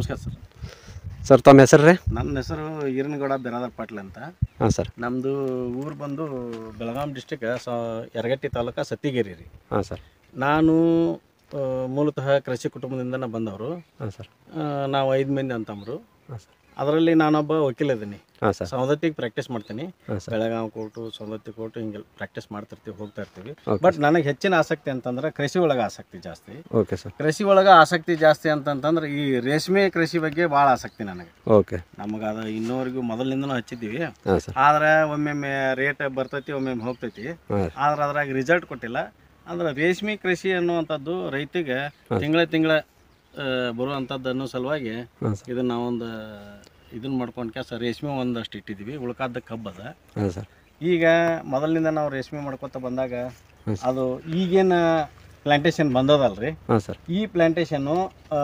ನಮಸ್ಕಾರ sir sir ತಮ್ಮ ಹೆಸರು ರೀ ನನ್ನ ಹೆಸರು ಈರನಗೌಡ ಬಿರಾದರ್ ಪಾಟ್ಲ್ ಅಂತ ಹಾಂ ಸರ್ ನಮ್ಮದು ಊರು ಬಂದು ಬೆಳಗಾಂ ಡಿಸ್ಟಿಕ್ ಸ ಯರಗಟ್ಟಿ ತಾಲೂಕು ಸತ್ತಿಗೇರಿ ರೀ ಹಾಂ ಸರ್ ನಾನು ಆ, ಮೂಲತಃ ಕೃಷಿ ಕುಟುಂಬದಿಂದ ಬಂದವರು ಹಾಂ ಸರ್ ಆ, ನಾವು ಐದು ಮಂದಿ ಅಂತಂಬರು ಹಾಂ ಸರ್ ಅದರಲ್ಲಿ ನಾನೊಬ್ಬ ವಕೀಲ ಇದ್ದೀನಿ ಹಾಂ ಸರ್ ಸೌದತ್ತಿಗೆ ಪ್ರಾಕ್ಟೀಸ್ ಮಾಡ್ತೀನಿ ಹಾಂ sir Belagavi court Saundatti court ಹಿಂಗೆ ಪ್ರಾಕ್ಟೀಸ್ ಮಾಡ್ತಿರ್ತೀವಿ ಹೋಗ್ತಾ ಇರ್ತೀವಿ Okay. ಬಟ್ ನನಗೆ ಹೆಚ್ಚಿನ ಆಸಕ್ತಿ ಅಂತಂದ್ರೆ ಕೃಷಿ ಒಳಗೆ ಆಸಕ್ತಿ ಜಾಸ್ತಿ ಓಕೆ ಸರ್ ಕೃಷಿ ಒಳಗೆ ಆಸಕ್ತಿ ಜಾಸ್ತಿ ಅಂತಂತಂದ್ರೆ ಈ ರೇಷ್ಮೆ ಕೃಷಿ ಬಗ್ಗೆ ಭಾಳ ಆಸಕ್ತಿ ನನಗೆ ಓಕೆ ನಮಗೆ ಅದು ಇನ್ನೂವರೆಗೂ ಮೊದಲಿಂದನೂ ಹಚ್ಚಿದ್ದೀವಿ ಹಾಂ ಸರ್ ಆದ್ರೆ ಒಮ್ಮೊಮ್ಮೆ ರೇಟ್ ಬರ್ತೈತಿ ಒಮ್ಮೊಮ್ಮೆ ಹೋಗ್ತೈತಿ ಹಾಂ ಆದ್ರೆ ಅದ್ರಾಗ ರಿಸಲ್ಟ್ ಕೊಟ್ಟಿಲ್ಲ ಅಂದ್ರೆ ರೇಷ್ಮೆ ಕೃಷಿ ಅನ್ನುವಂಥದ್ದು ರೈತಿಗೆ ತಿಂಗಳ ತಿಂಗಳ ಬರುವಂಥದ್ದು ಅನ್ನೋ ಸಲುವಾಗಿ ಹಾಂ ಸರ್ ಇದನ್ನ ನಾವೊಂದು ಇದನ್ನ ಮಾಡ್ಕೊಂಡು ಕೆಲಸ ರೇಷ್ಮೆ ಒಂದಷ್ಟು ಇಟ್ಟಿದ್ದೀವಿ ಉಳ್ಕಾದ ಕಬ್ಬದ ಹಾಂ ಸರ್ ಈಗ ಮೊದಲಿನಿಂದ ನಾವು ರೇಷ್ಮೆ ಮಾಡ್ಕೊತ ಬಂದಾಗ ಹ್ಮ್. ಅದು ಈಗೇನು ಪ್ಲಾಂಟೇಶನ್ ಬಂದದಲ್ರಿ ಹಾಂ ಸರ್ ಈ ಪ್ಲಾಂಟೇಶನ್ನು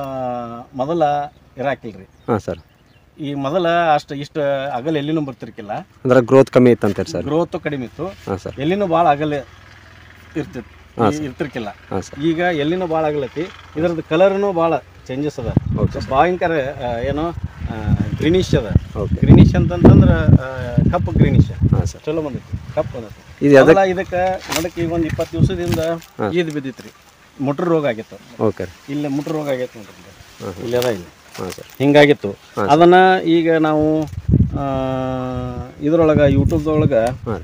ಮೊದಲ ಇರಾಕಿಲ್ರಿ ಹಾಂ ಸರ್ ಈ ಮೊದಲ ಅಷ್ಟು ಇಷ್ಟು ಅಗಲ ಎಲ್ಲಿನೂ ಬರ್ತಿರ್ಕಿಲ್ಲ ಅಂದ್ರೆ ಗ್ರೋತ್ ಕಮ್ಮಿ ಇತ್ತಂತೀರಿ ಸರ್ ಗ್ರೋತ್ ಕಡಿಮೆ ಇತ್ತು ಹಾಂ ಸರ್ ಎಲ್ಲಿನೂ ಭಾಳ ಅಗಲ ಇರ್ತಿತ್ತು ಇರ್ತಿರ್ಕಿಲ್ಲ ಹಾಂ ಸರ್ ಈಗ ಎಲ್ಲಿನೂ ಭಾಳ ಆಗಲೈತಿ ಇದ್ರದ್ದು ಕಲರ್ನು ಭಾಳ ಚೇಂಜಸ್ ಅದ ಓಕೆ ಭಯಂಕರ ಆ, ಏನು ಗ್ರೀನಿಶ್ ಅದ ಓಕೆ ಗ್ರೀನಿಶ್ ಅಂತಂತಂದ್ರೆ ಆ, ಕಪ್ಪು ಗ್ರೀನಿಶ್ ಹಾಂ ಸರ್ ಚಲೋ ಬಂದೈತಿ ಕಪ್ಪು ಬಂದೈತಿ ಇದು ಅದಕ್ಕೆ ಮೊದಲ ಇದಕ್ಕೆ ನೋಡಕ್ಕೆ ಈಗ ಒಂದು ಇಪ್ಪತ್ತು ದಿವಸದಿಂದ ಹಾ. ಈದ್ ಬಿದ್ದಿತ್ರಿ ಮುಟ್ರ ರೋಗ ಆಗಿತ್ತು ಓಕೆ ರೀ ಇಲ್ಲಿ ಮುಟ್ರ ರೋಗ ಆಗೈತೆ ನೋಡ್ರಿ ಇಲ್ಲಿ. ಹಾಂ ಹಾಂ ಇಲ್ಲಿ ಅದ ಇಲ್ಲಿ ಹಾಂ ಸರ್ ಹಿಂಗಾಗಿತ್ತು ಹಾ. ಅದನ್ನ ಈಗ ನಾವು ಆ, ಇದ್ರೊಳಗೆ ಯೂಟ್ಯೂಬ್ದೊಳಗೆ ಹಾಂ ರೀ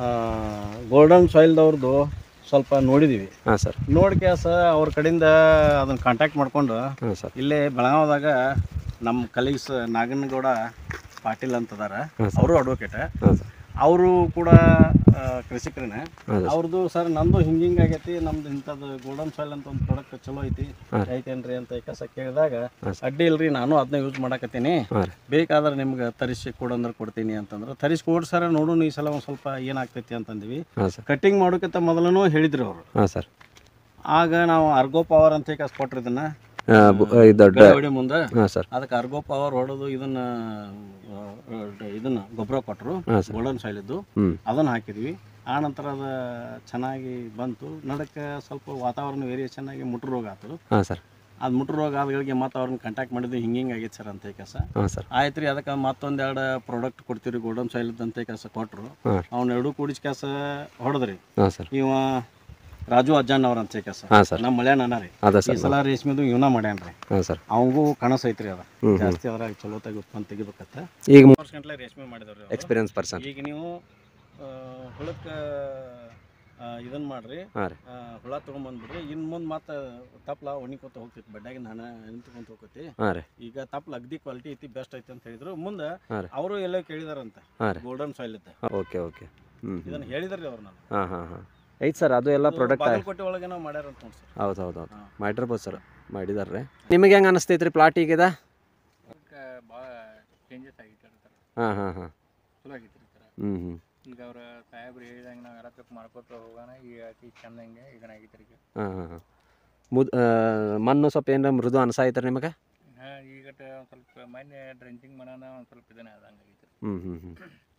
ಗೋಲ್ಡನ್ ಸಾಯಿಲ್ದವ್ರದ್ದು ಸ್ವಲ್ಪ ನೋಡಿದೀವಿ ಹಾಂ ಸರ್ ನೋಡಿ ಕ್ಯಾಸ ಅವ್ರ ಕಡೆಯಿಂದ ಅದನ್ನ ಕಾಂಟ್ಯಾಕ್ಟ್ ಮಾಡ್ಕೊಂಡು ಹಾಂ ಸರ್ ಇಲ್ಲೇ ಬೆಳಗಾವದಾಗ ನಮ್ಮ ಕಲೀಗ್ಸ್ ನಾಗನಗೌಡ ಪಾಟೀಲ್ ಅಂತದಾರ ಹಾಂ ಸರ್ ಅವರು ಅಡ್ವೊಕೇಟ್ ಹಾಂ ಸರ್ ಅವರು ಕೂಡ ಆ, ಕೃಷಿಕರೇ ಹಾಂ ಸರ್ ಅವ್ರದ್ದು ಸರ್ ನಂದು ಹಿಂಗೆ ಹಿಂಗೆ ಆಗೈತಿ ನಮ್ದು ಇಂಥದ್ದು ಗೋಲ್ಡನ್ ಸಾಯಿಲ್ ಅಂತ ಒಂದು ಪ್ರಾಡಕ್ಟ್ ಚಲೋ ಐತಿ ಹಾಂ. ಐತೇನ್ರಿ ಅಂತ ಕಸ ಕೇಳಿದಾಗ ಹಾಂ ಸರ್ ಅಡ್ಡಿ ಇಲ್ರಿ ನಾನು ಅದನ್ನ ಯೂಸ್ ಮಾಡಕತ್ತೀನಿ ಹಾಂ ರೀ ಬೇಕಾದ್ರೆ ನಿಮ್ಗೆ ತರಿಸಿ ಕೊಡಂದ್ರೆ ಕೊಡ್ತೀನಿ ಅಂತಂದ್ರೆ ತರಿಸಿ ಕೊಡ್ ಸರ್ ನೋಡೋಣ ಈ ಸಲ ಒಂದು ಸ್ವಲ್ಪ ಏನಾಗ್ತೈತಿ ಅಂತಂದ್ವಿ ಹಾಂ ಸರ್ ಕಟ್ಟಿಂಗ್ ಮಾಡೋಕ್ಕಿಂತ ಮೊದಲೂ ಹೇಳಿದ್ರು ಅವರು ಹಾಂ ಸರ್ ಆಗ ನಾವು ಅರ್ಗೋ ಪವರ್ ಅಂತ ಕಸ್ ಕೊಟ್ರಿ ಇದನ್ನ ಇದು ದೊಡ್ಡ ಬೆಳೆ ಹೊಡಿ ಮುಂದೆ ಹಾಂ ಸರ್ ಅದಕ್ಕೆ ಅರ್ಗೋ ಪವರ್ ಹೊಡೆದು ಇದನ್ನ ಆ, ಇದನ್ನ ಗೊಬ್ಬರ ಕೊಟ್ಟರು ಹಾಂ ಸರ್ ಗೋಲ್ಡನ್ ಸಾಯಿಲ್ ಇದ್ದು ಹ್ಞೂ ಅದನ್ನು ಹಾಕಿದ್ವಿ ಆ ನಂತರ ಅದು ಚೆನ್ನಾಗಿ ಬಂತು ನಡಕ್ಕೆ ಸ್ವಲ್ಪ ವಾತಾವರಣ ವೇರಿಯೇಷನ್ ಆಗಿ ಮುಟ್ರ ರೋಗ ಆಯ್ತು ಹಾಂ ಸರ್ ಅದು ಮುಟ್ರ ರೋಗ ಆದಗಳಿಗೆ ಮತ್ತೆ ಅವ್ರನ್ನ ಕಾಂಟ್ಯಾಕ್ಟ್ ಮಾಡಿದ್ವಿ ಹಿಂಗೆ ಹಿಂಗೆ ಆಗೈತೆ ಸರ್ ಅಂತ ಕೆಲಸ ಹಾಂ ಸರ್ ಆಯ್ತು ರೀ ಅದಕ್ಕೆ ಮತ್ತೊಂದೆರಡು ಪ್ರಾಡಕ್ಟ್ ಕೊಡ್ತೀವಿ ರೀ ಗೋಲ್ಡನ್ ಸಾಯಿಲ್ ಅಂತ ಕೆಲಸ ಕೊಟ್ಟರು ಹಾಂ ಅವ್ನ ಎರಡು ಕೂಡಿಸ್ ಕೆಲಸ ಹೊಡೆದ್ರಿ ಹಾಂ ಸರ್ ಇವ ರಾಜು ಅಜ್ಜಾನ್ ಅವ್ರ ಅಂತ ಕೆಲಸ ಹಾಂ ಸರ್ ನಮ್ಮ ಮಳ್ಯಾನ ರೀ ಅದ ಈ ಸರ್ ಸಲ ರೇಷ್ಮೆದು ಇವನ ಮಾಡ್ಯಾನ್ರಿ ಹಾಂ ಸರ್ ಅವಂಗೂ ಕನಸು ಐತ್ರಿ ಅದ ಹ್ಞೂ ಹ್ಞೂ ಜಾಸ್ತಿ ಅದ್ರಾಗ ಚಲೋ ತೆಗಿ ಉತ್ಪನ್ನ ತೆಗಿಬೇಕತ್ತ ಈಗ ವರ್ಷ ಗಂಟ್ಲೆ ರೇಷ್ಮೆ ಮಾಡಿದವ್ರಿ ಅವ್ರು. ಎಕ್ಸ್ಪೀರಿಯನ್ಸ್ ಪರ್ಸನ್ ಈಗ ನೀವು ಹುಳಕ್ಕೆ ಇದನ್ನ ಮಾಡ್ರಿ ಹಾಂ ರೀ ಆ, ಹುಳ ತೊಗೊಂಬಂದ್ಬಿಡ್ರಿ ಇನ್ನು ಮುಂದೆ ಮತ್ತೆ ತಪ್ಲ ಒಣಿಕೋತ ಹೋಗ್ತೈತಿ ಬಡ್ಡಾಗಿ ನಾನು ನಿಂತ್ಕೊಂತ ಹೋಗ್ತೈತಿ ಹಾಂ ರೀ ಈಗ ತಪ್ಲ ಅಗ್ದಿ ಕ್ವಾಲಿಟಿ ಐತಿ ಬೆಸ್ಟ್ ಐತಿ ಅಂತ ಹೇಳಿದ್ರು ಮುಂದೆ ಹಾಂ ರೀ ಅವರು ಎಲ್ಲೋ ಕೇಳಿದಾರಂತ ಹಾಂ ರೀ ಗೋಲ್ಡನ್ ಸಾಯಿಲ್ ಇದ್ದ ಓಕೆ ಓಕೆ ಹ್ಞೂ ಇದನ್ನ ಹೇಳಿದ್ರಿ ಅವ್ರು ನಾನು ಹಾಂ ಹಾಂ ಹಾಂ ಐತೆ ಸರ್ ಅದು ಎಲ್ಲ ಪ್ರಾಡಕ್ಟ್ ಬಾಗಲಕೋಟೆ ಒಳಗೆ ನಾವು ಮಾಡ್ಯಾರ ಅಂತ ನೋಡಿ ಸರ್ ಹೌದು ಹೌದು ಹೌದು ಹಾಂ. ಮಾಡಿರ್ಬೋದು ಸರ್ ಮಾಡಿದಾರೆ ರೀ ನಿಮಗೆ ಹೆಂಗೆ ಅನಿಸ್ತೈತೆ ರೀ ಪ್ಲಾಟ್ ಈಗಿದ ಭಾಳ ಚೇಂಜಸ್ ಆಗಿತ್ತು ಸರ್ ಹಾಂ ಹಾಂ ಹಾಂ ಚಲೋ ಆಗಿತ್ತು ರೀ ಸರ್ ಹ್ಞೂ ಹ್ಞೂ ಈಗ ಅವ್ರ ಸಾಹೇಬ್ರು ಹೇಳಿದಂಗೆ ನಾವು ಎಲ್ಲ ತಪ್ಪು ಮಾಡ್ಕೊತ ಹೋಗೋಣ ಈಗ ಅತಿ ಚಂದಂಗೆ ಈಗ ಆಗಿತ್ತು ರೀ ಹಾಂ ಹಾಂ ಹಾಂ ಮುದ್ ಆ, ಮಣ್ಣು ಸ್ವಲ್ಪ ಏನಾರ ಮೃದು ಅನ್ಸಾಯ್ತು ನಿಮಗೆ ಹಾಂ ಈಗ ಒಂದು ಸ್ವಲ್ಪ ಮೊನ್ನೆ ಡ್ರೆಂಚಿಂಗ್ ಮಾಡೋಣ ಒಂದು ಸ್ವಲ್ಪ ಇದನ್ನ ಆದಂಗೆ ಆಗಿತ್ತು ಹ್ಞೂ ಹ್ಞೂ ಹ್ಞೂ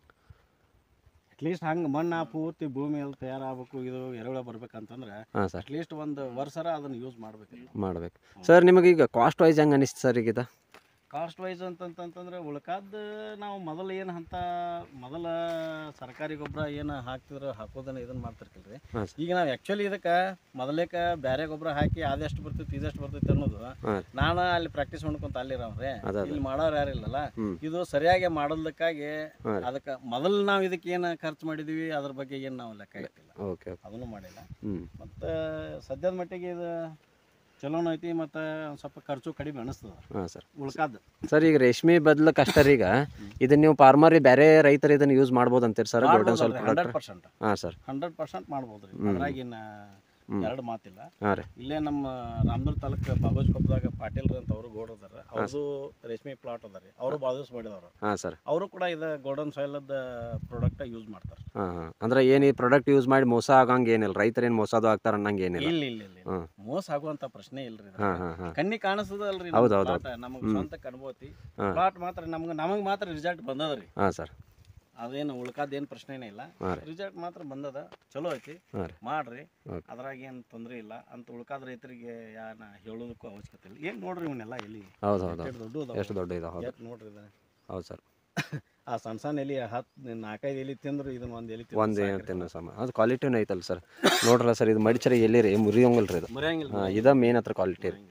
ಅಟ್ಲೀಸ್ಟ್ ಹಂಗೆ ಮಣ್ಣು ಪೂರ್ತಿ ಭೂಮಿಯಲ್ಲಿ ತಯಾರಾಗಬೇಕು ಇದು ಎರೆಹುಳ ಬರ್ಬೇಕಂತಂದ್ರೆ ಹಾಂ ಸರ್ ಅಟ್ಲೀಸ್ಟ್ ಒಂದು ವರ್ಷರ ಅದನ್ನ ಯೂಸ್ ಮಾಡ್ಬೇಕು ಮಾಡ್ಬೇಕು ಸರ್ ನಿಮಗೆ ಈಗ ಕಾಸ್ಟ್ ವೈಸ್ ಹೆಂಗೆ ಅನಿಸ್ತು ಸರ್ ಈಗಿದ ಕಾಸ್ಟ್ ವೈಸ್ ಅಂತಂತಂದ್ರೆ ಉಳ್ಕಾದ ನಾವು ಮೊದಲು ಏನು ಅಂತ ಮೊದಲ ಸರ್ಕಾರಿ ಗೊಬ್ಬರ ಏನು ಹಾಕ್ತಿದ್ರು ಹಾಕೋದನ್ನ ಇದನ್ನ ಮಾಡ್ತಿರ್ಕಿಲ್ರಿ ಹಾಂ ಸರ್ ಈಗ ನಾವು ಆ್ಯಕ್ಚುಲಿ ಇದಕ್ಕೆ ಮೊದಲೇಕ ಬೇರೆ ಗೊಬ್ಬರ ಹಾಕಿ ಅದೆಷ್ಟು ಬರ್ತೈತಿ ಇದೆಷ್ಟು ಬರ್ತೈತಿ ಅನ್ನೋದು ಹಾಂ ನಾನು ಅಲ್ಲಿ ಪ್ರಾಕ್ಟೀಸ್ ಮಾಡ್ಕೊಂತ ಅಲ್ಲಿರವ್ರೆ ಅದ ಅದ. ಇಲ್ಲಿ ಮಾಡೋರು ಯಾರಿಲ್ಲಲ್ಲ ಹ್ಞೂ ಇದು ಸರಿಯಾಗಿ ಮಾಡೋದಕ್ಕಾಗಿ ಹಾಂ ರೀ ಅದಕ್ಕೆ ಮೊದಲು ನಾವು ಇದಕ್ಕೆ ಏನು ಖರ್ಚು ಮಾಡಿದೀವಿ ಅದ್ರ ಬಗ್ಗೆ ಏನು ನಾವು ಲೆಕ್ಕ ಇಟ್ಟಿಲ್ಲ ಓಕೆ ಓಕೆ ಅದನ್ನು ಮಾಡಿಲ್ಲ ಹ್ಞೂ ಮತ್ತು ಸದ್ಯದ ಮಟ್ಟಿಗೆ ಇದು ಚಲೋನ ಐತಿ ಮತ್ತು ಒಂದು ಸ್ವಲ್ಪ ಖರ್ಚು ಕಡಿಮೆ ಅನಿಸ್ತದ ಹಾಂ ಸರ್ ಉಳ್ಕಾದ ಸರ್ ಈಗ ರೇಷ್ಮೆ ಬದ್ಲು ಕಷ್ಟ ರೀ ಈಗ ಇದನ್ನ ನೀವು ಫಾರ್ಮರ್ ಬೇರೆ ರೈತರು ಇದನ್ನ ಯೂಸ್ ಮಾಡ್ಬೋದು ಅಂತೀರಿ sir golden soil hundred product percent ಹಾಂ ಸರ್ ಹಂಡ್ರೆಡ್ ಪರ್ಸೆಂಟ್ ಮಾಡ್ಬೋದು ರೀ ಹ್ಮ್. ಅದ್ರಾಗಿನ ಹ್ಮ್. ಎರಡು ಮಾತಿಲ್ಲ ಹಾಂ ರೀ ಇಲ್ಲೇ ನಮ್ಮ ರಾಮದುರ್ಗ ತಾಲೂಕು ಬಾಗೋಜ್ ಕೊಪ್ಪದಾಗ ಪಾಟೀಲ್ರು ಅಂತ ಅವರು ಗೋಡ್ ಅದಾರ ಅವ್ರದ್ದು ರೇಷ್ಮೆ ಪ್ಲಾಟ್ ಅದ ರೀ ಅವರು ಬಾಜೂಸ್ ಮಾಡಿದವರು ಹಾಂ ಸರ್ ಅವರು ಕೂಡ ಇದು ಗೋಲ್ಡನ್ ಸಾಯಿಲದ ಪ್ರಾಡಕ್ಟ್ ಯೂಸ್ ಮಾಡ್ತಾರೆ ಹಾಂ ಹಾಂ ಅಂದ್ರೆ ಏನು ಈ ಪ್ರಾಡಕ್ಟ್ ಯೂಸ್ ಮಾಡಿ ಮೋಸ ಆಗಂಗೆ ಏನಿಲ್ಲ ರೈತರು ಏನು ಮೋಸದು ಆಗ್ತಾರ ಅನ್ನಂಗೆ ಏನಿಲ್ಲ ಇಲ್ಲ ಇಲ್ಲ ಇಲ್ಲ ಹ್ಮ್. ಮೋಸ ಆಗುವಂತ ಪ್ರಶ್ನೆ ಇಲ್ರಿ ಇದು. ಹಾಂ ಹಾಂ ಹಾಂ ಕಣ್ಣಿ ಕಾಣಿಸ್ತದಲ್ರಿ ಹೌದ್ ಹೌದ್ ಹೌದ್. ನಮಗೆ ಹ್ಮ್. ಸ್ವಂತ ಅನುಭವತಿ ಹಾಂ ಪ್ಲಾಟ್ ಮಾತ್ರ ನಮ್ಗೆ ನಮಗೆ ಮಾತ್ರ ರಿಸಲ್ಟ್ ಬಂದದ್ರಿ ಹಾಂ ಸರ್ ಅದೇನು ಉಳ್ಕಾದೇನು ಪ್ರಶ್ನೆನೇ ಇಲ್ಲ ಹಾಂ ರೀ ರಿಸಲ್ಟ್ ಮಾತ್ರ ಬಂದದ ಚಲೋ ಐತಿ ಹಾಂ ರೀ ಮಾಡ್ರಿ Okay. ಅದ್ರಾಗ ಏನು ತೊಂದರೆ ಇಲ್ಲ ಅಂತ ಉಳ್ಕಾದ ರೈತರಿಗೆ ಯಾನ ಹೇಳೋದಕ್ಕೂ ಅವಶ್ಯಕತೆ ಇಲ್ಲ ಏನು ನೋಡ್ರಿ ಇವನ್ನೆಲ್ಲ ಎಲ್ಲಿ ಹೌದು ಹೌದು ಎಷ್ಟು ದೊಡ್ಡ ಎಷ್ಟು ದೊಡ್ಡ ಇದೆ ಹೌದು ಎಷ್ಟು ನೋಡ್ರಿ ಇದು. ಹೌದು ಸರ್ ಆ ಸಣ್ಣ ಸಣ್ಣ ಎಲಿ ಹತ್ತು ನಾಲ್ಕೈದು ಎಲಿ ತಿಂದ್ರು ಇದನ್ನ ಒಂದು ಎಲಿ ಒಂದು ತಿನ್ನೋ ಸಮ ಅದು ಕ್ವಾಲಿಟಿನೂ ಐತಲ್ಲ ಸರ್ ನೋಡ್ರಲ್ಲ ಸರ್ ಇದು ಮಡಿಚರಿ ಎಲ್ಲಿ ರೀ ಮುರಿಯೋಂಗಲ್ಲ ರೀ ಇದು ಮರೆಯಂಗಿಲ್ಲ ಹಾಂ ಇದ ಮೇನ್ ಹತ್ರ ಕ್ವಾಲಿಟಿ ರೀ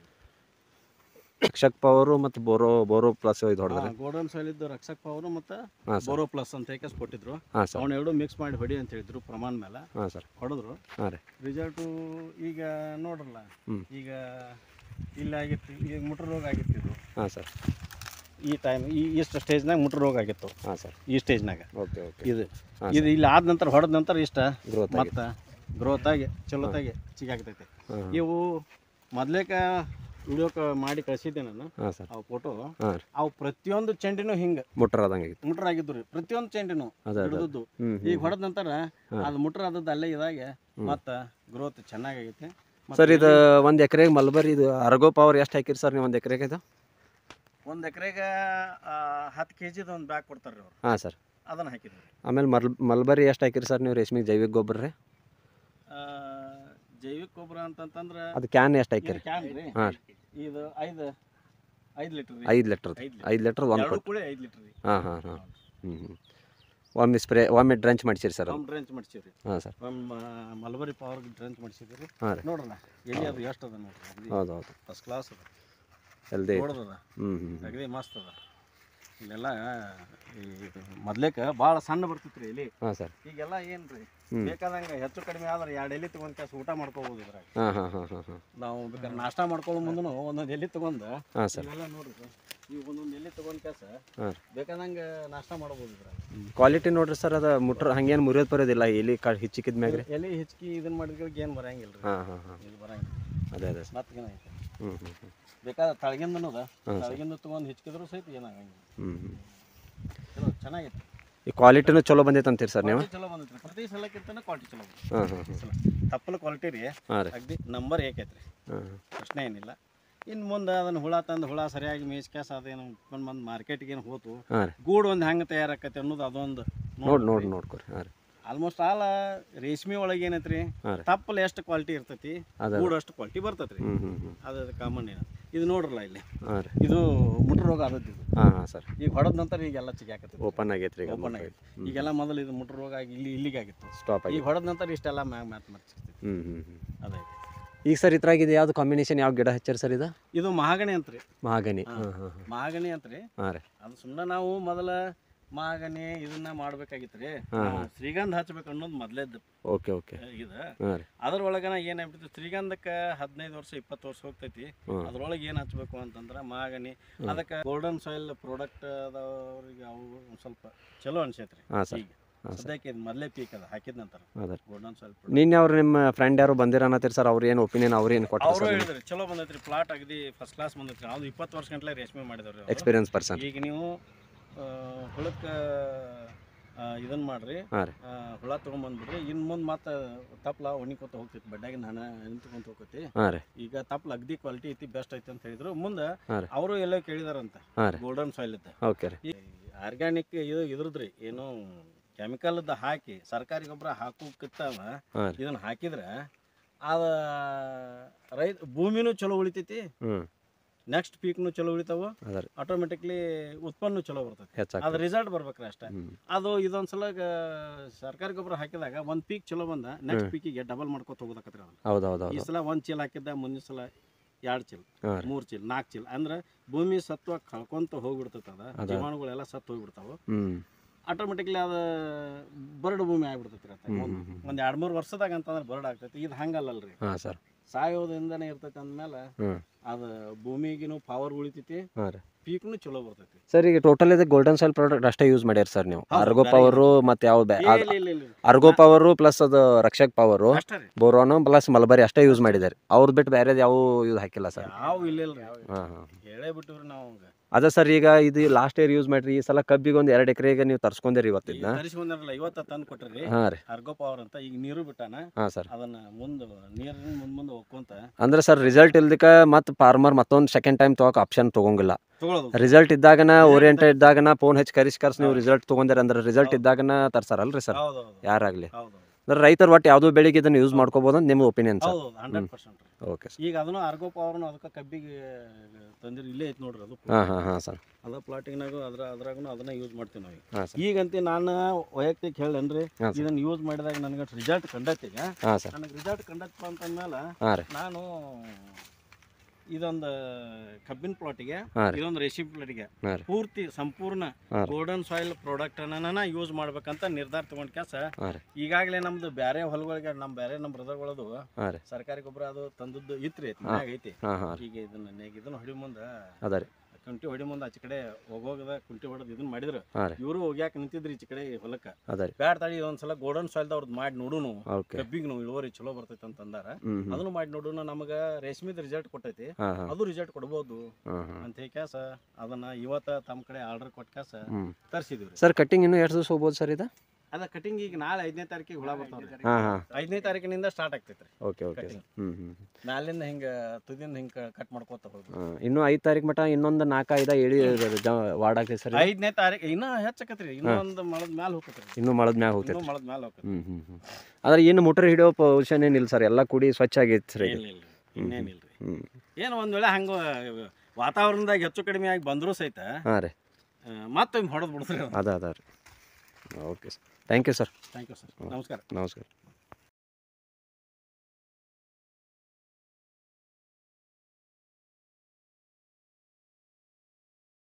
ರಕ್ಷಕ್ ಪವರು ಮತ್ತು ಬೋರೋ ಬೋರೋ ಪ್ಲಸ್ ಇದು ಹೊಡೆದ್ರಿ ಗೋಲ್ಡನ್ ಸಾಯಿಲ್ ಇದ್ದು ರಕ್ಷಕ್ ಪವರು ಮತ್ತು ಹಾಂ ಸರ್ ಬೋರೋ ಪ್ಲಸ್ ಅಂತ ಹೇಗೆ ಕೊಟ್ಟಿದ್ರು ಹಾಂ ಸರ್ ಅವನ್ನ ಎರಡು ಮಿಕ್ಸ್ ಮಾಡಿ ಹೊಡಿ ಅಂತ ಹೇಳಿದ್ರು ಪ್ರಮಾಣ ಮೇಲೆ ಹಾಂ ಸರ್ ಹೊಡೆದ್ರು ಹಾಂ ರೀ ರಿಸಲ್ಟು ಈಗ ನೋಡ್ರಲ್ಲ ಹ್ಮ್. ಈಗ ಇಲ್ಲಿ ಆಗಿತ್ತು ಈಗ ಮುಟ್ರ ರೋಗ ಆಗಿತ್ತು ಇದು ಹಾಂ ಸರ್ ಈ ಟೈಮ್ ಈ ಇಷ್ಟು ಸ್ಟೇಜ್ನಾಗ ಮುಟ್ರ ರೋಗ ಆಗಿತ್ತು ಹಾಂ ಸರ್ ಈ ಸ್ಟೇಜ್ನಾಗ ಓಕೆ ಓಕೆ ಇದು ಹಾಂ ಇದು ಇಲ್ಲಿ ಆದ ನಂತರ ಹೊಡೆದ ನಂತರ ಇಷ್ಟ ಗ್ರೋತ್ ಆಗಿ ಮತ್ತು ಗ್ರೋತ್ ಆಗಿ ಚಲೋತಾಗಿ ಚಿಗಾಗ್ತೈತೆ ಹಾಂ ಇವು ಮೊದ್ಲೇಕ ವಿಡಿಯೋಕ್ಕೆ ಮಾಡಿ ಕಳಿಸಿದ್ದೆ ನಾನು ಹಾಂ ಸರ್ ಆ ಫೋಟೋ ಹಾಂ ರೀ ಅವು ಪ್ರತಿಯೊಂದು ಚೆಂಡಿನೂ ಹಿಂಗೆ ಮುಟ್ರ ಆದಂಗೆ ಆಗಿತ್ತು ಮುಟ್ರ ಆಗಿದ್ದು ರೀ ಪ್ರತಿಯೊಂದು ಚೆಂಡಿನೂ ಅದೇ ಅದೇ ಹಿಡಿದದ್ದು ಹ್ಞೂ ಈಗ ಹೊಡೆದ ನಂತರ ಅದು ಮುಟ್ರ ಆದದ್ದು ಅಲ್ಲೇ ಇದಾಗೆ ಮತ್ತು ಗ್ರೋತ್ ಚೆನ್ನಾಗೈತೆ ಮತ್ತ್ ಸರ್ ಇದು ಒಂದು ಎಕರೆಗೆ ಮಲ್ಬರಿ ಇದು ಅರ್ಗೋ ಪವರ್ ಎಷ್ಟು ಹಾಕಿರಿ ಸರ್ ನೀವು ಒಂದು ಎಕರೆಗೆ ಇದು ಒಂದು ಎಕರೆಗೆ ಹತ್ತು ಕೆ ಜಿದು ಒಂದು ಬ್ಯಾಗ್ ಕೊಡ್ತಾರೆ ರೀ ಅವ್ರು ಹಾಂ ಸರ್ ಅದನ್ನು ಹಾಕಿದ್ವಿ ಆಮೇಲೆ ಮಲ್ ಮಲ್ಬರಿ ಎಷ್ಟು ಹಾಕಿರಿ ಸರ್ ನೀವು ರೇಷ್ಮೆಗೆ ಜೈವಿಕ ಗೊಬ್ಬರ ರೀ ಆ, ಜೈವಿಕ ಗೊಬ್ಬರ ಅಂತಂತಂದ್ರೆ ಅದು ಕ್ಯಾನ್ ಎಷ್ಟು ಹಾಕಿರಿ ಕ್ಯಾನ್ ರೀ ಹಾಂ ಇದು ಐದು ಐದು ಲೀಟ್ರ್ ರೀ ಐದು ಲೀಟ್ರ್ ಐದು ಐದು ಲೀಟ್ರ್ ಒಂದು ಎರಡು ಕೊಟ್ಟು ಕೂಡ ಐದು ಲೀಟ್ರ್ ರೀ ಹಾಂ ಹಾಂ ಹಾಂ ಹ್ಞೂ ಹ್ಞೂ ಒಮ್ಮೆ ಸ್ಪ್ರೇ ಒಮ್ಮೆ ಡ್ರಂಚ್ ಮಾಡಿಸಿರಿ ಸರ್ ಅದು ಒಮ್ಮೆ ಡ್ರೆಂಚ್ ಮಾಡ್ಸೀವಿ ರೀ ಹಾಂ ಸರ್ ಒಮ್ಮೆ ಮಲ್ಬರಿ ಪವರ್ಗೆ ಡ್ರೆಂಚ್ ಮಾಡ್ಸಿದ್ವಿ ರೀ ಹಾಂ ರೀ ನೋಡೋಣ ಎಲ್ಲಿ ಅದು ಎಷ್ಟು ಅದ ನೋಡ್ರಿ ಹೌದು ಹೌದು ಫಸ್ಟ್ ಕ್ಲಾಸ್ ಅದ ಹೆಲ್ದಿ ನೋಡೋದದ ಹ್ಞೂ ಹ್ಞೂ ಅಗದಿ ಮಸ್ತ್ ಅದ ಇಲ್ಲೆಲ್ಲ ಈ ಮೊದ್ಲೇಕ ಭಾಳ ಸಣ್ಣ ಬರ್ತಿತ್ತು ರೀ ಇಲ್ಲಿ ಹಾಂ ಸರ್ ಈಗೆಲ್ಲ ಏನು ರೀ ಹ್ಮ್. ಬೇಕಾದಂಗೆ ಹೆಚ್ಚು ಕಡಿಮೆ ಆದ್ರೆ ಎರಡು ಎಲ್ಲಿ ತೊಗೊಂಡ್ ಕಾಸು ಊಟ ಮಾಡ್ಕೋಬೋದು ಇದ್ರಾಗ ಹಾಂ ಹಾಂ ಹಾಂ ಹಾಂ ಹಾಂ ನಾವು ಬೇಕಾದ್ರೆ ನಾಷ್ಟ ಮಾಡ್ಕೊಳ್ಳೋ ಮುಂದೂ ಒಂದೊಂದು ಎಲ್ಲಿ ತೊಗೊಂಡು ಹಾಂ ಸರ್ ಇವೆಲ್ಲ ನೋಡ್ರಿ ಸರ್ ಈ ಒಂದೊಂದು ಎಲ್ಲಿ ತೊಗೊಂಡ್ ಕಾಸ ಹಾಂ ಬೇಕಾದಂಗೆ ನಾಷ್ಟ ಮಾಡ್ಬೋದು ಇದ್ರಾಗ ಕ್ವಾಲಿಟಿ ನೋಡ್ರಿ ಸರ್ ಅದು ಮುಟ್ರ ಹಂಗೇನು ಮುರಿಯೋದು ಬರೋದಿಲ್ಲ ಎಲ್ಲಿ ಕಾ ಹಿಚ್ಚಿಕಿದ ಮ್ಯಾಗ ರೀ ಎಲ್ಲಿ ಹೆಚ್ಚಿಗೆ ಇದನ್ನ ಮಾಡಿದ್ರೆ ಏನು ಬರಂಗಿಲ್ಲ ರೀ ಹಾಂ ಹಾಂ ಹಾಂ ಇದು ಬರಂಗಿಲ್ಲ ಅದೇ ಅದೇ ಸರ್ ಮತ್ತೆ ಏನೈತೆ ಹ್ಞೂ ಹ್ಞೂ ಹ್ಞೂ ಬೇಕಾದ್ರೆ ತಳಗಿಂದನೂ ಅದ ಹಾಂ ಸರ್ ತಳಗಿಂದ ತೊಗೊಂಡು ಹೆಚ್ಚಿದ್ರು ಸಹಿತ ಏನಾಗಂಗಿಲ್ಲ ಹ್ಞೂ ಹ್ಞೂ ಚಲೋ ಚೆನ್ನಾಗಿತ್ತು ಈ ಕ್ವಾಲಿಟಿನೂ ಚಲೋ ಬಂದೈತೆ ಅಂತೀರಿ ಸರ್ ನೀವು ಕ್ವಾಲಿಟಿ ಚಲೋ ಬಂದೈತ್ರಿ ಪ್ರತಿ ಸಲಕ್ಕಿಂತನೂ ಕ್ವಾಲಿಟಿ ಚಲೋ ಬಂದೈತಿ ಹಾಂ ಹಾಂ ಹಾಂ ಸಲ ತಪ್ಪಲ ಕ್ವಾಲಿಟಿ ರೀ ಹಾಂ ರೀ ಅಗದಿ ನಂಬರ್ ಏಕೈತ್ರಿ ಹಾಂ ಪ್ರಶ್ನೆ ಏನಿಲ್ಲ ಇನ್ನು ಮುಂದೆ ಅದನ್ನು ಹುಳ ತಂದು ಹುಳ ಸರಿಯಾಗಿ ಮೇಯ್ಸ್ಕ್ಯಾಸ ಅದೇನು ಉಟ್ಕೊಂಡು ಬಂದು ಮಾರ್ಕೆಟ್ಗೆ ಏನು ಹೋತು ಹಾಂ ರೀ ಗೂಡು ಒಂದು ಹೆಂಗೆ ತಯಾರಾಕೈತೆ ಅನ್ನೋದು ಅದೊಂದು ನೋಡಿ ನೋಡಿ ನೋಡ್ಕೊರಿ ಹಾಂ ರೀ ಆಲ್ಮೋಸ್ಟ್ ಆಲ್ ರೇಷ್ಮೆ ಒಳಗೆ ಏನೈತ್ರಿ ಹಾಂ ರೀ ತಪ್ಪಲ್ ಎಷ್ಟು ಕ್ವಾಲಿಟಿ ಇರ್ತೈತಿ ಅದೇ ಗೂಡು ಅಷ್ಟು ಕ್ವಾಲಿಟಿ ಬರ್ತೈತಿ ರೀ ಹ್ಞೂ ಹ್ಞೂ ಹ್ಞೂ ಅದು ಕಾಮನ್ ಏನು ಇದು ನೋಡ್ರಲ್ಲ ಇಲ್ಲಿ ಹಾಂ ರೀ ಇದು ಮುಟ್ರ ರೋಗ ಆದದ್ದು ಇದು ಹಾಂ ಹಾಂ ಸರ್ ಈಗ ಹೊಡೆದ ನಂತರ ಈಗೆಲ್ಲ ಚಿಗಾಕತ್ತೈತಿ ಓಪನ್ ಆಗೈತೆ ರೀ ಈಗ ಓಪನ್ ಆಗೈತಿ ಈಗೆಲ್ಲ ಮೊದಲು ಇದು ಮುಟ್ರ ರೋಗ ಆಗಿ ಇಲ್ಲಿ ಇಲ್ಲಿಗೆ ಆಗಿತ್ತು ಸ್ಟಾಪ್ ಆಗಿ ಈಗ ಹೊಡೆದ ನಂತರ ಇಷ್ಟೆಲ್ಲ ಮ್ಯಾಗ ಮ್ಯಾತ್ ಮರ್ಚಿರ್ತೈತಿ ಹ್ಞೂ ಹ್ಞೂ ಹ್ಞೂ ಅದೈತಿ ಈಗ ಸರ್ ಇದ್ರಾಗ ಇದು ಯಾವ್ದು ಕಾಂಬಿನೇಷನ್ ಯಾವ ಗಿಡ ಹಚ್ಚಾರ ಸರ್ ಇದು ಇದು ಮಹಾಗಣಿ ಅಂತ್ರಿ ಮಹಾಗನಿ ಹಾಂ ಹಾಂ ಹಾಂ ಮಹಾಗಣಿ ಅಂತ್ರಿ ಹಾಂ ರೀ ಅದು ಸುಮ್ಮನೆ ನಾವು ಮೊದಲ ಮಹಾಗಣಿ ಇದನ್ನ ಮಾಡ್ಬೇಕಾಗಿತ್ತು ರೀ ಹಾಂ. ಶ್ರೀಗಂಧ ಹಚ್ಬೇಕು ಅನ್ನೋದು ಮೊದಲೇದ್ದು ಓಕೆ ಓಕೆ ಇದು ಹಾಂ ರೀ ಅದ್ರೊಳಗನ ಏನಾಗ್ಬಿಟ್ಟು ಶ್ರೀಗಂಧಕ್ಕೆ ಹದಿನೈದು ವರ್ಷ ಇಪ್ಪತ್ತು ವರ್ಷ ಹೋಗ್ತೈತಿ ಹ್ಮ್. ಅದ್ರೊಳಗೆ ಏನು ಹಚ್ಬೇಕು ಅಂತಂದ್ರೆ ಮಹಾಗಣಿ ಅದಕ್ಕೆ ಗೋಲ್ಡನ್ ಸಾಯಿಲ್ ಪ್ರಾಡಕ್ಟ್ ಅದವ್ರಿಗೆ ಅವು ಒಂದು ಸ್ವಲ್ಪ ಚಲೋ ಅನ್ಸೈತ್ರಿ ಹಾಂ ಸರ್ ಈಗ ಹಾಂ ಸರ್ ಸದ್ಯಕ್ಕೆ ಇದು ಮೊದಲೇ ಪೀಕ್ ಅದ ಹಾಕಿದ ನಂತರ ಅದೇ ಗೋಲ್ಡನ್ ಸಾಯಿಲ್ ನಿನ್ನೆ ಅವ್ರು ನಿಮ್ಮ ಫ್ರೆಂಡ್ ಯಾರು ಬಂದಿರ ಅನ್ನತ್ತೀರಿ ಸರ್ ಅವ್ರು ಏನು ಒಪಿನಿಯನ್ ಅವ್ರು ಏನು ಕೊಟ್ಟರು ಅವರು ಸರ್ ಹೇಳಿದ್ರಿ ಚಲೋ ಬಂದೈತ್ರಿ ಪ್ಲಾಟ್ ಅಗದಿ ಫಸ್ಟ್ ಕ್ಲಾಸ್ ಬಂದೈತ್ರಿ ಅದು ಇಪ್ಪತ್ತು ವರ್ಷ ಗಂಟ್ಲೆ ರೇಷ್ಮೆ ಮಾಡಿದವ್ರಿ ಅವ್ರು. ಎಕ್ಸ್ಪೀರಿಯನ್ಸ್ ಪರ್ಸನ್ ಈಗ ನೀವು ಹುಳಕ್ಕೆ ಇದನ್ನ ಮಾಡ್ರಿ ಹಾಂ ರೀ ಆ, ಹುಳ ತೊಗೊಂಬಂದ್ಬಿಡ್ರಿ ಇನ್ನು ಮುಂದೆ ಮತ್ತೆ ತಪ್ಪಲ ಒಣಿಕೊತ ಹೋಗ್ತೈತಿ ಬಡ್ಡಾಗಿನ ಹಣ ನಿಂತ್ಕೊಂತ ಹೋಗ್ತೈತಿ ಹಾಂ ರೀ ಈಗ ತಪ್ಪಲ ಅಗ್ದಿ ಕ್ವಾಲಿಟಿ ಐತಿ ಬೆಸ್ಟ್ ಐತಿ ಅಂತ ಹೇಳಿದ್ರು ಮುಂದೆ ಹಾಂ ರೀ ಅವರು ಎಲ್ಲೋ ಕೇಳಿದಾರಂತ ಹಾಂ ರೀ ಗೋಲ್ಡನ್ ಸಾಯಿಲ್ ಇದ್ದ ಓಕೆ ರೀ ಈ ಆರ್ಗ್ಯಾನಿಕ್ ಇದು ಇದ್ರದ್ರಿ ಏನು ಕೆಮಿಕಲ್ದ ಹಾಕಿ ಸರ್ಕಾರಿ ಗೊಬ್ಬರ ಹಾಕೋಕ್ಕಿಂತವ ಹಾಂ ರೀ ಇದನ್ನ ಹಾಕಿದ್ರೆ ಅದ ರೈತ ಭೂಮಿನೂ ಚಲೋ ಉಳಿತೈತಿ ಹ್ಞೂ ನೆಕ್ಸ್ಟ್ ಪೀಕ್ನು ಚಲೋ ಉಳಿತಾವ ಅದೇ ರೀ ಆಟೋಮೆಟಿಕ್ಲಿ ಉತ್ಪನ್ನ ಚಲೋ ಬರ್ತೈತಿ ಹೆಚ್ಚಾಗ ಅದ್ರ ರಿಸಲ್ಟ್ ಬರ್ಬೇಕ್ರಿ ಅಷ್ಟೇ ಹ್ಞೂ ಅದು ಇದೊಂದ್ಸಲ ಗ- ಸರ್ಕಾರಿ ಗೊಬ್ಬರ ಹಾಕಿದಾಗ ಒಂದ್ ಪೀಕ್ ಚಲೋ ಬಂದ ನೆಕ್ಸ್ಟ್ ಪೀಕಿಗೆ ಡಬಲ್ ಮಾಡ್ಕೊತ ಹೋಗೋದಕ್ಕತ್ರಿ ಅದನ್ನ ಹೌದು ಹೌದು ಈ ಹೌದು ಸಲ ಒಂದ್ ಚೀಲ ಹಾಕಿದ್ದ ಮುಂದಿನ ಸಲ ಎರಡು ಚೀಲ ಹಾಂ ರೀ ಮೂರ್ ಚೀಲ ನಾಲ್ಕು ಚೀಲ ಅಂದ್ರೆ ಭೂಮಿ ಸತ್ವ ಕಳ್ಕೊಂತ ಹೋಗ್ಬಿಡ್ತೈತೆ ಅದ ಅದ. ಜೀವಾಣುಗಳೆಲ್ಲ ಸತ್ತು ಹೋಗ್ಬಿಡ್ತಾವ ಹ್ಞೂ ಆಟೋಮೆಟಿಕ್ಲಿ ಅದು ಬರಡು ಭೂಮಿ ಆಗ್ಬಿಡ್ತೈತಿ ರೀ ಹ್ಮ್, ಒಂದ್- ಹ್ಮ್, ಹ್ಮ್. ಒಂದ್ ಎರಡ್ ಮೂರ್ ವರ್ಷದಾಗ ಅಂತಂದ್ರೆ ಬರಡ್ ಆಗ್ತೈತಿ ಇದು ಹಂಗಲ್ಲಲ್ರಿ ಹಾಂ ಸರ್ ಸಾಯೋದಿಂದನೇ ಇರ್ತೈತಿ ಅಂದ್ಮೇಲೆ ಹ್ಞೂ ಅದು ಭೂಮಿಗಿನೂ ಪವರ್ ಉಳಿತೈತಿ ಹಾಂ ರೀ ಪೀಕ್ನು ಚಲೋ ಬರ್ತೈತಿ ಸರ್ ಈಗ ಟೋಟಲ್ ಇದು ಗೋಲ್ಡನ್ ಸಾಯಿಲ್ ಪ್ರಾಡಕ್ಟ್ ಅಷ್ಟೇ ಯೂಸ್ ಮಾಡ್ಯಾರ ಸರ್ ನೀವು ಹೌದು, ಅರ್ಗೋ ಬೇರೆ ಪವರು ಮತ್ತು ಯಾವ ಬ್ಯಾ ಏ, ಇಲ್ಲ ಇಲ್ಲ ಇಲ್ಲ ಅರ್ಗೋ ಪವರು ಪ್ಲಸ್ ಅದು ರಕ್ಷಕ್ ಪವರು ಅಷ್ಟೇ ರೀ ಬೋರೋನು ಪ್ಲಸ್ ಮಲ್ಬರಿ ಅಷ್ಟೇ ಯೂಸ್ ಮಾಡಿದ್ದಾರೆ ಅವ್ರದ್ದು ಬಿಟ್ಟು ಬೇರೆದು ಯಾವ ಯೂಸ್ ಹಾಕಿಲ್ಲ ಸರ್ ಯಾವ ಇಲ್ಲ ಇಲ್ರಿ ಯಾವ ಹಾಂ ಹಾಂ ಹೇಳೇ ಬಿಟ್ಟಿವ್ರಿ ನಾವು ಅವಂಗ ಅದ ಸರ್ ಈಗ ಇದು ಲಾಸ್ಟ್ ಇಯರ್ ಯೂಸ್ ಮಾಡ್ರಿ ಈ ಸಲ ಕಬ್ಬಿಗೆ ಒಂದು ಎರಡು ಎಕರೆಗೆ ನೀವು ತರ್ಸ್ಕೊಂಡ್ರಿ ಇವತ್ತಿದ್ನ ತರಿಸ್ಕೊಂಡ್ರಲ್ಲ ಇವತ್ತ ತಂದು ಕೊಟ್ರಿ ಹಾಂ ರೀ ಅರ್ಗೋ ಪವರ್ ಅಂತ ಈಗ ನೀರು ಬಿಟ್ಟಾನ ಹಾಂ ಸರ್ ಅದನ್ನ ಮುಂದೆ ನೀರಿನ ಮುಂದೆ ಮುಂದೆ ಹೋಗ್ಕೊಂತ ಅಂದ್ರೆ ಸರ್ ರಿಸಲ್ಟ್ ಇಲ್ದಕ್ಕೆ ಮತ್ತೆ ಫಾರ್ಮರ್ ಮತ್ತೊಂದು ಸೆಕೆಂಡ್ ಟೈಮ್ ತೊಗೊಳಕ್ಕೆ ಆಪ್ಷನ್ ತೊಗೊಂಗಿಲ್ಲ ತಗೊಳ್ಳೋದು ರಿಸಲ್ಟ್ ಇದ್ದಾಗನ ಓರಿಯೆಂಟೆಡ್ ಇದ್ದಾಗನ ಫೋನ್ ಹಚ್ಚಿ ಕರಿಸಿ ಕರ್ಸಿ ನೀವು ರಿಸಲ್ಟ್ ತೊಗೊಂಡಿರ ಅಂದ್ರೆ ರಿಸಲ್ಟ್ ಇದ್ದಾಗನ ತರ್ಸಾರಲ್ರಿ ಸರ್ ಹೌದು ಹೌದು ಯಾರಾಗಲಿ ಹೌದು ಅಂದ್ರೆ ರೈತರು ಒಟ್ಟು ಯಾವುದೋ ಬೆಳಿಗ್ಗೆ ಇದನ್ನು ಯೂಸ್ ಮಾಡ್ಕೋಬೋದು ಅಂತ ನಿಮ್ಮ ಒಪಿನಿಯನ್ ಸರ್ ಹೌದು ಹಂಡ್ರೆಡ್ ಪರ್ಸೆಂಟ್ ಓಕೆ ಸರ್ ಈಗ ಅದನ್ನು ಅರ್ಗೋ ಪವರ್ನು ಅದಕ್ಕೆ ಕಬ್ಬಿಗೆ ತಂದಿರಿ ಇಲ್ಲೇ ಐತೆ ನೋಡ್ರಿ ಅದು ಹಾಂ ಹಾಂ ಹಾಂ ಸರ್ ಅದ ಪ್ಲಾಟಿಂಗ್ನಾಗು ಅದ್ರ ಅದ್ರಾಗೂ ಅದನ್ನ ಯೂಸ್ ಮಾಡ್ತೀವಿ ನಾವು ಈಗ. ಹಾಂ ಸರ್ ಈಗಂತ ನಾನು ವೈಯಕ್ತಿಕ ಹೇಳೇನ್ರಿ ಹಾಂ ಸರ್ ಇದನ್ನ ಯೂಸ್ ಮಾಡಿದಾಗ ನನಗೆ ರಿಸಲ್ಟ್ ಕಂಡೈತಿ ಈಗ ಹಾಂ ಸರ್ ನನಗೆ ರಿಸಲ್ಟ್ ಕಂಡತ್ತಪ್ಪ ಅಂತಂದ್ಮೇಲೆ ಹಾಂ ರೀ ನಾನು ಇದೊಂದು ಕಬ್ಬಿನ ಪ್ಲಾಟಿಗೆ ಹಾಂ ರೀ ಇದೊಂದು ರೇಷಿಮ್ ಪ್ಲಾಟಿಗೆ ಹಾಂ ರೀ ಪೂರ್ತಿ ಸಂಪೂರ್ಣ ಹಾಂ ರೀ ಗೋಲ್ಡನ್ ಸಾಯಿಲ್ ಪ್ರಾಡಕ್ಟ್ ಅನ್ನ ಯೂಸ್ ಮಾಡ್ಬೇಕಂತ ನಿರ್ಧಾರ ತಗೊಂಡ್ ಕೆಲಸ ಹಾಂ ರೀ ಈಗಾಗಲೇ ನಮ್ದು ಬೇರೆ ಹೊಲಗಳಿಗೆ ನಮ್ಮ ಬೇರೆ ನಮ್ಮ ಬ್ರದರ್ಗಳದು ಹಾಂ ರೀ ಸರ್ಕಾರಿ ಗೊಬ್ಬರ ಅದು ತಂದದ್ದು ಇತ್ರಿ ಮನ್ಯಾಗ ಐತಿ ಹಾಂ ಹಾಂ ರೀ ಈಗ ಇದನ್ನ ನೇಗ್ ಇದನ್ನ ಹೊಡಿ ಮುಂದೆ ಅದ ರೀ ಕುಂಟಿ ಹೊಡಿ ಮುಂದೆ ಆಚೆ ಕಡೆ ಹೋಗೋಗದ ಕುಂಟಿ ಹೊಡೆದು ಇದನ್ನ ಮಾಡಿದ್ರು ಹಾಂ ರೀ ಇವರು ಹೋಗ್ಯಾಕ ನಿಂತಿದ್ರಿ ಈಚೆ ಕಡೆ ಹೊಲಕ್ಕೆ ಅದ ರೀ ಬ್ಯಾಡ ತಾಳಿ ಒಂದ್ಸಲ ಗೋಲ್ಡನ್ ಸಾಯಿಲ್ ಅವ್ರದ್ದು ಮಾಡಿ ನೋಡುನು ಓಕೆ ಕಬ್ಬಿಗೆ ನಾವು ಇಳುವರಿ ಚಲೋ ಬರ್ತೈತೆ ಅಂತ ಅಂದಾರ ಹ್ಞೂ ಹ್ಞೂ ಅದನ್ನು ಮಾಡಿ ನೋಡುನು ನಮಗೆ ರೇಷ್ಮೆದ ರಿಸಲ್ಟ್ ಕೊಟ್ಟೈತಿ ಹಾಂ ಹಾಂ ಅದು ರಿಸಲ್ಟ್ ಕೊಡ್ಬೋದು ಹಾಂ ಹಾಂ ಅಂತ ಹೇಳಿ ಕ್ಯಾಸ ಅದನ್ನ ಇವತ್ತ ತಮ್ಮ ಕಡೆ ಆರ್ಡರ್ ಕೊಟ್ಟ ಕ್ಯಾಸ ಹ್ಞೂ ತರಿಸಿದ್ವಿ ಸರ್ ಕಟ್ಟಿಂಗ್ ಇನ್ನೂ ಎರಡು ದಿವಸ ಹೋಗ್ಬೋದು ಸರ್ ಇದು ಅದ ಕಟಿಂಗ್ ಈಗ ನಾಳೆ ಐದನೇ ತಾರೀಕಿಗೆ ಹುಳ ಬರ್ತಾವ್ರಿ ಹಾಂ ಹಾಂ ಐದನೇ ತಾರೀಕಿನಿಂದ ಸ್ಟಾರ್ಟ್ ಆಗ್ತೈತ್ರಿ ಓಕೆ ಓಕೆ ಸರ್ ಹ್ಞೂ ಹ್ಞೂ ಮ್ಯಾಲಿಂದ ಹಿಂಗ ತುದಿಯಿಂದ ಹಿಂಗ ಕಟ್ ಮಾಡ್ಕೋತ ಹೋಗ್ಬೇಕು ಹಾಂ ಇನ್ನೂ ಐದು ತಾರೀಕು ಮಟ ಇನ್ನೊಂದು ನಾಲ್ಕು ಐದು ಏಳಿ ವಾರ್ಡ್ ಆಗ್ತೈತೆ ಸರ್ ಇದು? ಐದನೇ ತಾರೀಕು ಇನ್ನ ಹೆಚ್ಚಕತ್ರಿ ಇನ್ನೊಂದು ಮಳದ ಮ್ಯಾಲ ಹೋಗತ್ರಿ ಇನ್ನೂ ಮಳದ ಮ್ಯಾಗ ಹೋಗ್ತೈತೆ ಇನ್ನೂ ಮಳದ ಮ್ಯಾಲ ಹೋಗತ್ರಿ ಹ್ಞೂ ಹ್ಞೂ ಹ್ಞೂ ಆದ್ರೆ ಏನು ಮೋಟರ್ ಹಿಡಿಯೋ ಪೊಸಿಷನ್ ಏನಿಲ್ಲ ಸರ್ ಎಲ್ಲ ಕೂಡಿ ಸ್ವಚ್ಛ ಆಗೈತೆ ಸರ್ ಈಗ ಇಲ್ಲ ಇಲ್ಲ ಇನ್ನೇನಿಲ್ರಿ ಹ್ಞೂ ಏನು ಒಂದ್ ವೇಳೆ ಹಂಗ ವಾತಾವರಣದಾಗ ಹೆಚ್ಚು ಕಡಿಮೆ ಆಗಿ ಬಂದರೂ ಸಹಿತ ಹಾಂ ರೀ ಮತ್ತೊಮ್ಮೆ ಹೊಡೆದು ಬಿಡ್ತೀರಿ ಅದ ಅದ ರೀ okay sir thank you sir thank you sir ನಮಸ್ಕಾರ ನಮಸ್ಕಾರ